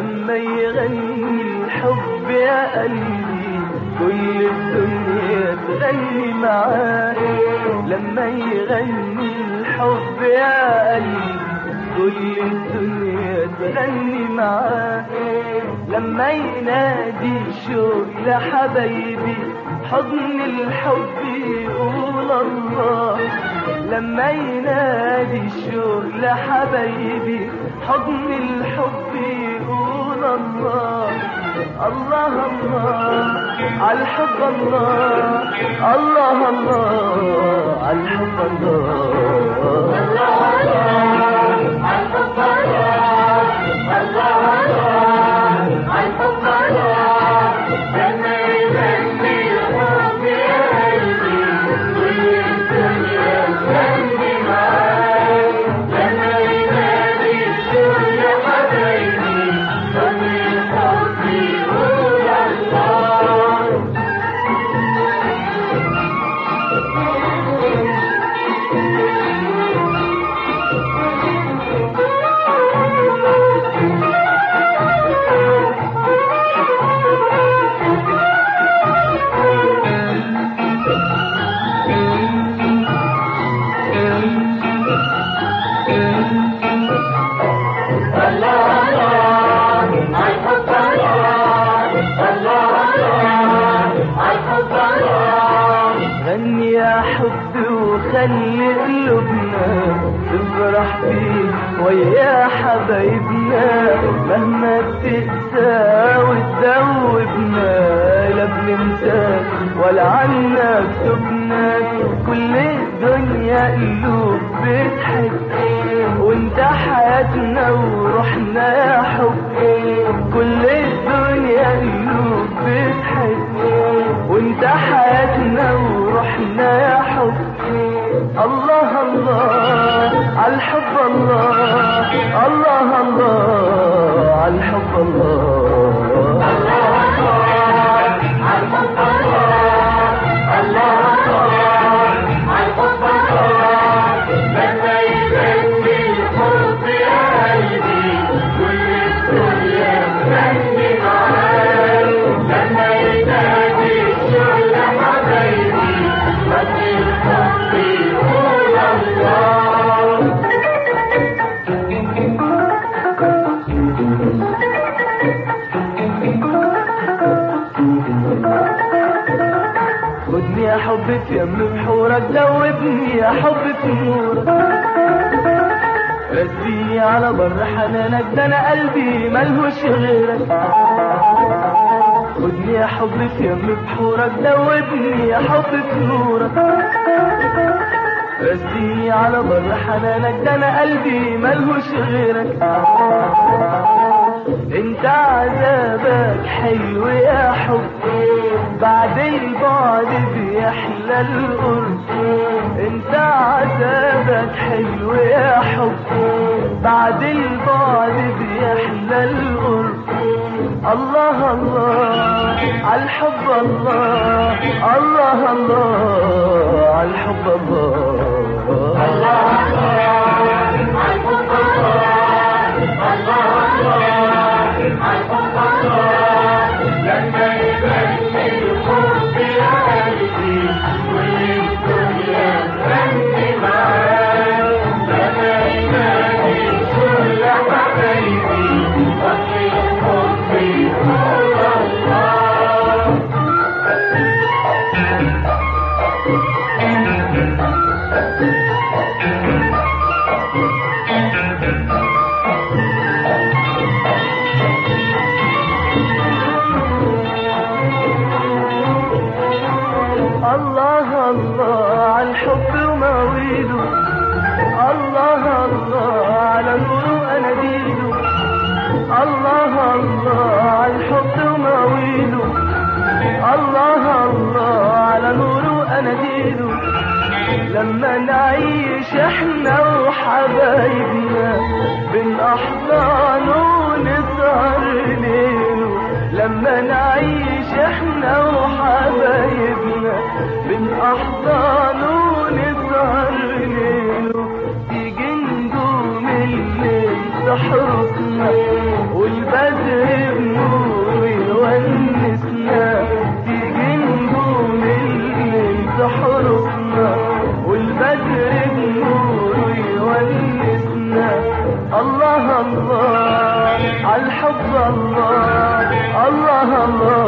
لما يغني الحب يا قلبي كل الدنيا تغني معاه لما يغني الحب يا قلبي كل الدنيا تغني معاه لما ينادي الشوق لحبايبي حضن الحب يقول الله لما ينادي الشوق لحبايبي حضن الحب يقول الله الله الله عالحب الله الله الله عالحب الله غني يا حبي وخلي قلوبنا تفرح فيه ويا حبايبنا مهما تقسى وتذوبنا لا بننساك ولا عنا كتبنا كل الدنيا قلوب بتحب وانت حياتنا وروحنا يا حب كل الدنيا قلوب بتحب وانت حياتنا وروحنا يا حب الله الله عالحب الله الله الله عالحب الله خدني يا حبي في يم بحورك دوبني يا حبي في نورك رسيني على بر حنانك ده انا قلبي ملهوش غيرك خدني يا حبي في يم بحورك دوبني يا حبي في نورك رسيني على بر حنانك ده انا قلبي ملهوش غيرك انت عذابك حلو يا حب بعد البعد بيحلى القرب انت عذابك حلو يا حب بعد البعد بيحلى القرب الله الله عالحب الله الله الله عالحب الله الله الله الله عالحب ومواويله الله الله على نوره اناديله الله الله عالحب ومواويله الله الله على نوره اناديله لما نعيش احنا وحبايبنا بين احضانه ونسهر ليله لما نعيش احنا وحبايبنا بين احضانه ونسهر ليله تيجي نجوم الليل تحرقنا والبدر الله عالحب الله الله الله